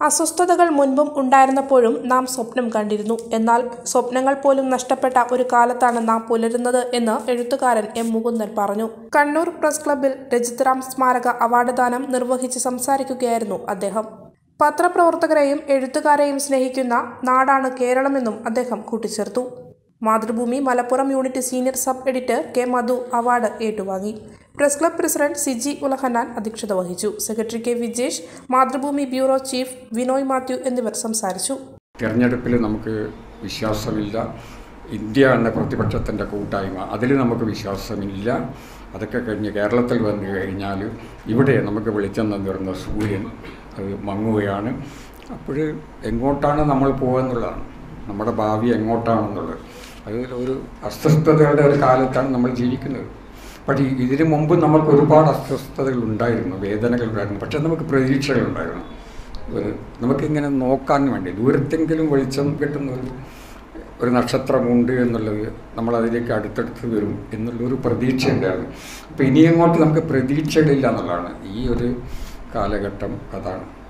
അസ്വസ്ഥതകൾ മുൻപും ഉണ്ടായിരുന്നപ്പോഴും നാം സ്വപ്നം കണ്ടിരുന്നു എന്നാൽ സ്വപ്നങ്ങൾ പോലും നഷ്ടപ്പെട്ട ഒരു കാലത്താണ് നാം പുലരുന്നത് എന്ന് എഴുത്തുകാരൻ എം മുകുന്ദൻ പറഞ്ഞു കണ്ണൂർ പ്രസ് ക്ലബ്ബിൽ രജിത്റാം സ്മാരക അവാർഡ് ദാനം നിർവഹിച്ച് സംസാരിക്കുകയായിരുന്നു അദ്ദേഹം പത്രപ്രവർത്തകരെയും എഴുത്തുകാരെയും സ്നേഹിക്കുന്ന നാടാണ് കേരളമെന്നും അദ്ദേഹം കൂട്ടിച്ചേർത്തു Mathrubhumi Malappuram unit senior sub editor K Madhu award ഏറ്റുവാങ്ങി press club president Siji Ulahannan അധ്യക്ഷത വഹിച്ചു secretary K Vijesh Mathrubhumi bureau chief Vinoy Mathew എന്നിവർ സംസാരിച്ചു തിരഞ്ഞെടുപ്പിൽ നമുക്ക് വിശ്വാസമില്ല ഇന്ത്യ എന്ന പ്രതിപക്ഷത്തിൻ്റെ കൂട്ടായ്മ അതിൽ നമുക്ക് വിശ്വാസമില്ല അതൊക്കെ കഴിഞ്ഞ് കേരളത്തിൽ വന്നു കഴിഞ്ഞാൽ ഇവിടെ നമുക്ക് വെളിച്ചം തന്നിരുന്ന സൂര്യൻ അത് മങ്ങുകയാണ് അപ്പോൾ എങ്ങോട്ടാണ് നമ്മൾ പോകുകയെന്നുള്ളതാണ് നമ്മുടെ ഭാവി എങ്ങോട്ടാണെന്നുള്ളത് അത് ഒരു അസ്വസ്ഥതകളുടെ ഒരു കാലത്താണ് നമ്മൾ ജീവിക്കുന്നത് പക്ഷേ ഇതിനു മുമ്പ് നമുക്ക് ഒരുപാട് അസ്വസ്ഥതകൾ ഉണ്ടായിരുന്നു വേദനകൾ ഉണ്ടായിരുന്നു പക്ഷേ നമുക്ക് പ്രതീക്ഷകളുണ്ടായിരുന്നു ഒരു നമുക്കിങ്ങനെ നോക്കാൻ വേണ്ടി ദൂരത്തെങ്കിലും വെളിച്ചം കിട്ടുന്ന ഒരു ഒരു നക്ഷത്രമുണ്ട് എന്നുള്ളത് നമ്മൾ അതിലേക്ക് അടുത്തടുത്ത് വരും എന്നുള്ളൊരു പ്രതീക്ഷ ഉണ്ടായിരുന്നു അപ്പോൾ ഇനി അങ്ങോട്ട് നമുക്ക് പ്രതീക്ഷകളില്ല എന്നുള്ളതാണ് ഈ ഒരു കാലഘട്ടം അതാണ്